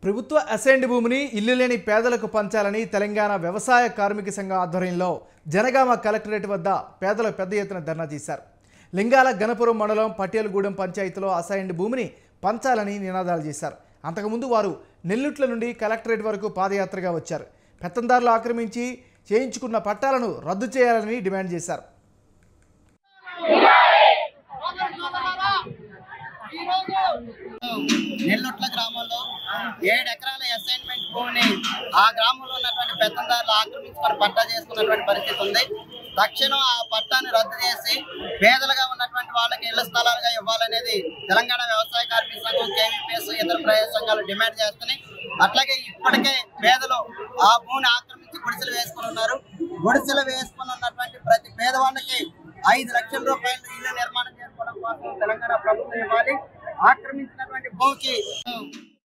ప్రభుత్వ అసైన్డ్ భూమిని ఇల్లు లేని పేదలకు పంచాలని తెలంగాణ వ్యవసాయ కార్మిక సంఘం ఆధ్వర్యంలో జనగామ కలెక్టరేట్ వద్ద పేదలు పెద్ద ఎత్తున ధర్నా చేశారు లింగాల గణపురం మండలం పటేల్గూడెం పంచాయతీలో అసైన్డ్ భూమిని పంచాలని నినాదాలు చేశారు అంతకుముందు వారు నెల్లుట్ల నుండి కలెక్టరేట్ వరకు పాదయాత్రగా వచ్చారు పెత్తందారులు ఆక్రమించి చేయించుకున్న పట్టాలను రద్దు చేయాలని డిమాండ్ చేశారు నెల్లుట్ల గ్రామంలో ఏడు ఎకరాల అసైన్మెంట్ భూమిని ఆ గ్రామంలో ఉన్నటువంటి పెత్తందారులు ఆక్రమించుకొని పట్టా చేసుకున్నటువంటి పరిస్థితి ఉంది తక్షణం ఆ పట్టాన్ని రద్దు చేసి పేదలుగా ఉన్నటువంటి వాళ్ళకి ఇళ్ల స్థలాలుగా ఇవ్వాలనేది తెలంగాణ వ్యవసాయ కార్మిక సంఘం కేవీపీఎస్ ఇతర ప్రజా సంఘాలు డిమాండ్ చేస్తున్నాయి అట్లాగే ఇప్పటికే పేదలు ఆ భూమిని ఆక్రమించి గుడిసెలు వేసుకుని ఉన్నారు గుడిసెలు వేసుకుని ఉన్నటువంటి ప్రతి పేదవాళ్ళకి ఐదు లక్షల రూపాయలు ఇల్లు నిర్మాణం చేసుకోవడం కోసం తెలంగాణ ప్రభుత్వం ఇవ్వాలి ఆక్రమించినటువంటి భూమికి